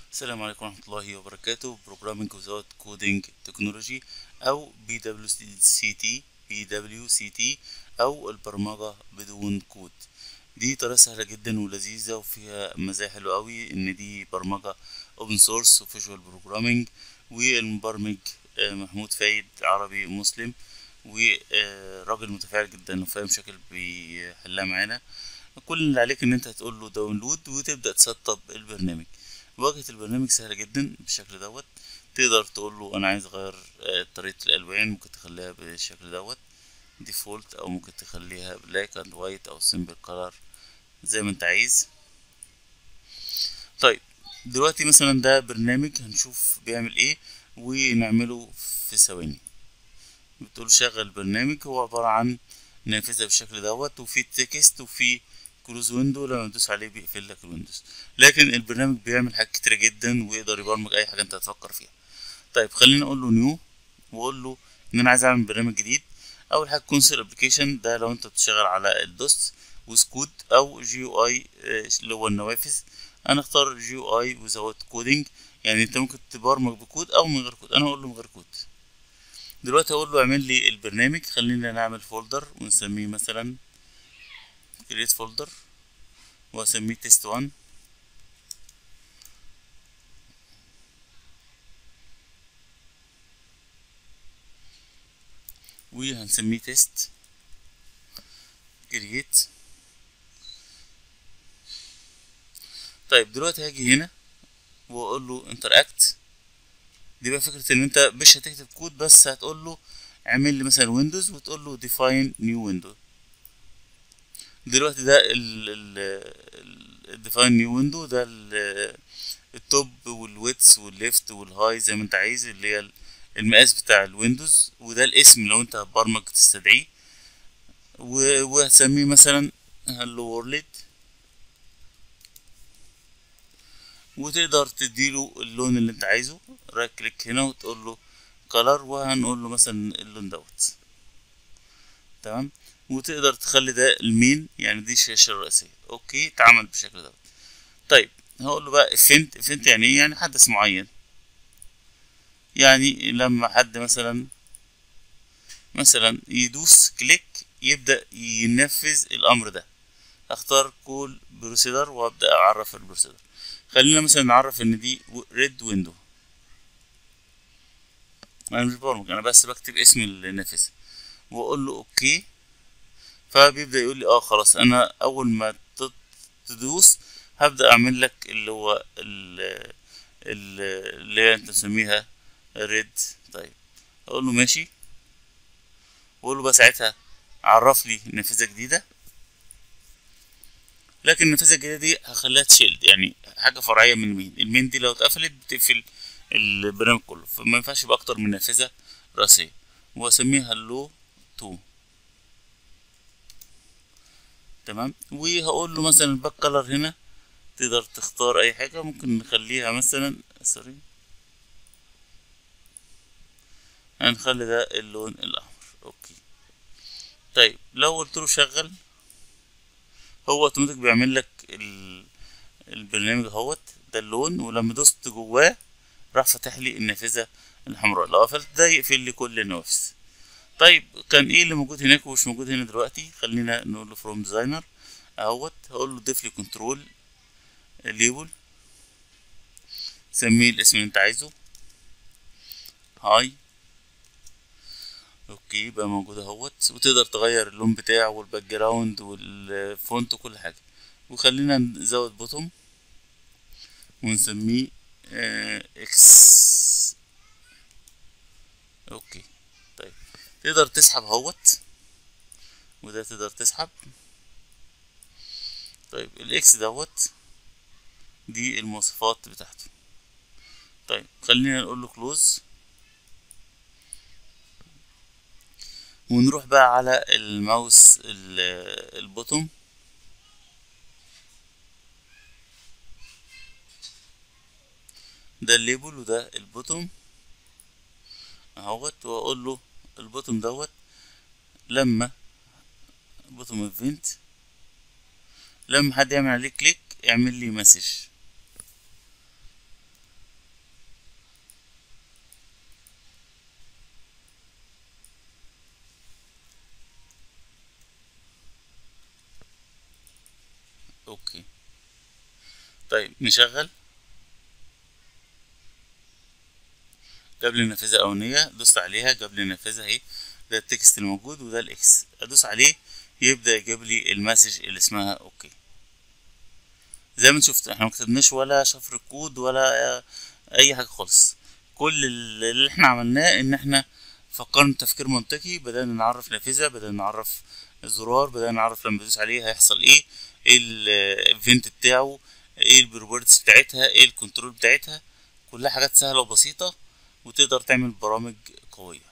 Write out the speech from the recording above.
السلام عليكم ورحمة الله وبركاته Programming Without Coding Technology أو BWCT BWCT أو البرمجة بدون كود دي طريقة سهلة جدا ولذيذة وفيها مزايا حلوة أوي إن دي برمجة Open Source و Visual Programming والمبرمج آه، محمود فايد عربي مسلم وراجل متفاعل جدا وفاهم شكل بيحلها معانا كل اللي عليك ان انت هتقول له داونلود وتبدأ تسطب البرنامج واجهة البرنامج سهلة جدا بالشكل دوت تقدر تقول له انا عايز اغير آه، طريقة الالوان ممكن تخليها بالشكل دوت ديفولت او ممكن تخليها بلاك اند وايت او سيمبل كولر زي ما انت عايز طيب دلوقتي مثلا ده برنامج هنشوف بيعمل ايه ونعمله في ثواني بتقول شغل برنامج هو عبارة عن نافذة بالشكل دوت وفي تكست وفي كلوز ويندو لما تدوس عليه بيقفل لك الويندوز لكن البرنامج بيعمل حاجات كتيرة جدا ويقدر يبرمج اي حاجة انت هتفكر فيها طيب خليني اقول له نيو واقول له ان انا عايز اعمل برنامج جديد اول حاجة كونسول ابلكيشن ده لو انت بتشتغل على الدوس وسكود او جي يو اي اللي هو النوافذ انا اختار جي يو اي وزود كودينج يعني انت ممكن تبرمج بكود او من غير كود انا هقول له من غير كود دلوقتي اقول له اعمل لي البرنامج خلينا نعمل فولدر ونسميه مثلا create folder واسميه test 1 وهنسميه test create طيب دلوقتي هاجي هنا واقول له interact دي بقى فكرة ان انت مش هتكتب كود بس هتقول له اعمل لي مثلا ويندوز وتقول له define new window دلوقتي ده ال ال define new window ده ال التوب والويتس والليفت والهاي زي ما انت عايز اللي هي المقاس بتاع الويندوز وده الاسم لو انت هتبرمج تستدعيه و- وهسميه مثلا هلو وورلد وتقدر تديله اللون اللي انت عايزه رايت كليك هنا وتقول له كلر وهنقول له مثلا اللون دوت تمام وتقدر تخلي ده المين يعني دي الشاشة الرئيسية اوكي اتعمل بالشكل دوت طيب هقول له بقى افنت افنت يعني ايه يعني حدث معين يعني لما حد مثلا مثلا يدوس كليك يبدأ ينفذ الامر ده اختار كول بروسيدر وابدأ اعرف البروسيدر خلينا مثلا نعرف ان دي ريد ويندو انا مش برمج انا بس بكتب اسم النافذة واقول له اوكي فبيبدأ يقول لي اه خلاص انا اول ما تد- تدوس هبدأ اعمل لك اللي هو ال ال- اللي هي انت مسميها ريد طيب اقول له ماشي واقول له بقى ساعتها عرف لي نافذة جديدة لكن النافذة الجديدة دي هخليها تشيلد يعني حاجة فرعية من المين المين دي لو اتقفلت بتقفل البرنامج كله فما ينفعش يبقى أكتر من نافذة رئيسية وأسميها اللو تو تمام وهقول له مثلا الباك كلر هنا تقدر تختار أي حاجة ممكن نخليها مثلا سوري هنخلي ده اللون الأحمر أوكي طيب لو قلت له شغل هو اوتوماتيك بيعمل لك ال... البرنامج اهوت ده اللون ولما دوست جواه راح فتح لي النافذة الحمراء لو قفلت ده يقفل لي كل النوافذ طيب كان ايه اللي موجود هناك ومش موجود هنا دلوقتي خلينا نقول له فروم ديزاينر اهوت هقول له ضيف لي كنترول ليبل سميه الاسم اللي انت عايزه هاي اوكي بقى موجود اهوت وتقدر تغير اللون بتاعه والباك جراوند والفونت وكل حاجه وخلينا نزود بوتوم ونسميه آه، اكس اوكي طيب تقدر تسحب اهوت وده تقدر تسحب طيب الاكس دوت دي المواصفات بتاعته طيب خلينا نقول له كلوز ونروح بقى على الماوس ال- البوتوم ده الليبل وده البوتوم اهوت واقول له البوتوم دوت لما بوتوم ايفنت لما حد يعمل عليه كليك اعمل لي مسج طيب نشغل جاب لي النافذة الأولانية دوست عليها جاب لي النافذة اهي ده التكست الموجود وده الاكس ادوس عليه يبدأ يجيب لي المسج اللي اسمها اوكي زي ما شفت احنا مكتبناش ولا شفر الكود ولا اي حاجة خالص كل اللي احنا عملناه ان احنا فكرنا تفكير منطقي بدأنا نعرف نافذة بدأنا نعرف الزرار بدأنا نعرف لما بدوس عليه هيحصل ايه ايه الايفنت بتاعه ايه البروبرتيز بتاعتها ايه الكنترول بتاعتها كلها حاجات سهلة وبسيطة وتقدر تعمل برامج قوية